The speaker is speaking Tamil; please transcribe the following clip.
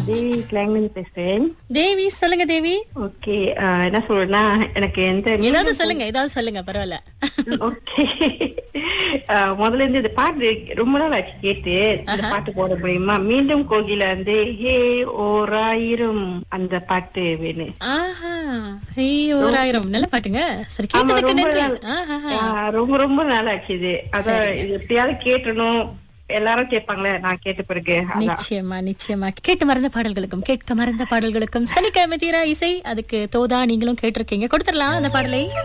தேவி கிளாங்லேருந்து பேசுறேன் தேவி சொல்லுங்க தேவி ஓகே என்ன சொல்றேன்னா எனக்கு எந்த ஏதாவது சொல்லுங்க ஏதாவது சொல்லுங்க பரவாயில்ல ஓகே முதல்ல இருந்து இந்த பாட்டு ரொம்ப நாள் ஆச்சு கேட்டு இந்த பாட்டு போட முடியுமா மீண்டும் கோகில வந்து ஹே ஓராயிரம் அந்த பாட்டு வேணும் ஆஹா ஐயோ ஓராயிரம் நல்ல பாட்டுங்க சரி ஆமா கேட்டதுக்கு ரொம்ப நன்றி நாள் ஆஹா ஆ, ரொம்ப ரொம்ப நாள் ஆச்சு இது அதான் இது எப்படியாவது கேட்டணும் எல்லாரும் கேட்பாங்களே நான் கேட்ட பிறகு அதான் நிச்சயமா நிச்சயமா கேட்டு மறந்த பாடல்களுக்கும் கேட்க மறந்த பாடல்களுக்கும் சனிக்கிழமை தீரா இசை அதுக்கு தோதா நீங்களும் கேட்டிருக்கீங்க கொடுத்துடலாம் அந்த பாடலை